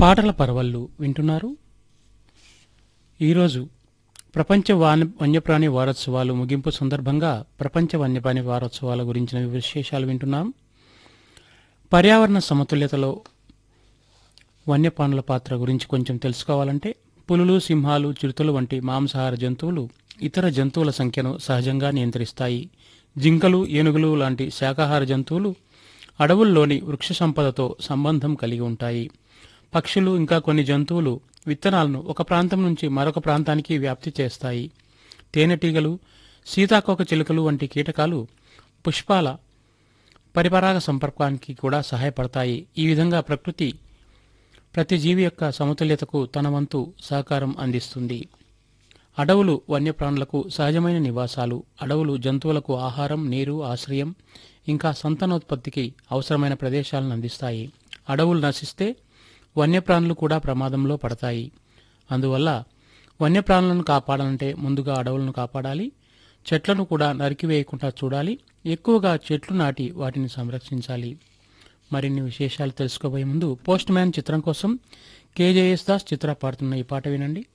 పాటల పరవళ్ళు వింటున్నారు ఈరోజు ప్రపంచ వాన వన్యప్రాణి వారోత్సవాలు ముగింపు సందర్భంగా ప్రపంచ వన్యప్రాణి వారోత్సవాల గురించిన విశేషాలు వింటున్నాం పర్యావరణ సమతుల్యతలో వన్యప్రాణుల పాత్ర గురించి కొంచెం తెలుసుకోవాలంటే పులులు సింహాలు చిరుతలు వంటి మాంసాహార జంతువులు ఇతర జంతువుల సంఖ్యను సహజంగా నియంత్రిస్తాయి జింకలు ఏనుగులు లాంటి శాకాహార జంతువులు అడవుల్లోని వృక్ష సంపదతో సంబంధం కలిగి ఉంటాయి పక్షులు ఇంకా కొన్ని జంతువులు విత్తనాలను ఒక ప్రాంతం నుంచి మరొక ప్రాంతానికి వ్యాప్తి చేస్తాయి తేనెటీగలు సీతాకోక చిలుకలు వంటి కీటకాలు పుష్పాల పరిపరాగ సంపర్కానికి కూడా సహాయపడతాయి ఈ విధంగా ప్రకృతి ప్రతి జీవి యొక్క సమతుల్యతకు తన వంతు సహకారం అందిస్తుంది అడవులు వన్యప్రాణులకు సహజమైన నివాసాలు అడవులు జంతువులకు ఆహారం నీరు ఆశ్రయం ఇంకా సంతానోత్పత్తికి అవసరమైన ప్రదేశాలను అందిస్తాయి అడవులు నశిస్తే వన్యప్రాణులు కూడా ప్రమాదంలో పడతాయి అందువల్ల వన్యప్రాణులను కాపాడాలంటే ముందుగా అడవులను కాపాడాలి చెట్లను కూడా నరికివేయకుండా చూడాలి ఎక్కువగా చెట్లు నాటి వాటిని సంరక్షించాలి మరిన్ని విశేషాలు తెలుసుకోబోయే ముందు పోస్ట్ మ్యాన్ చిత్రం కోసం కేజేఎస్ దాస్ చిత్ర పాడుతున్న ఈ పాట వినండి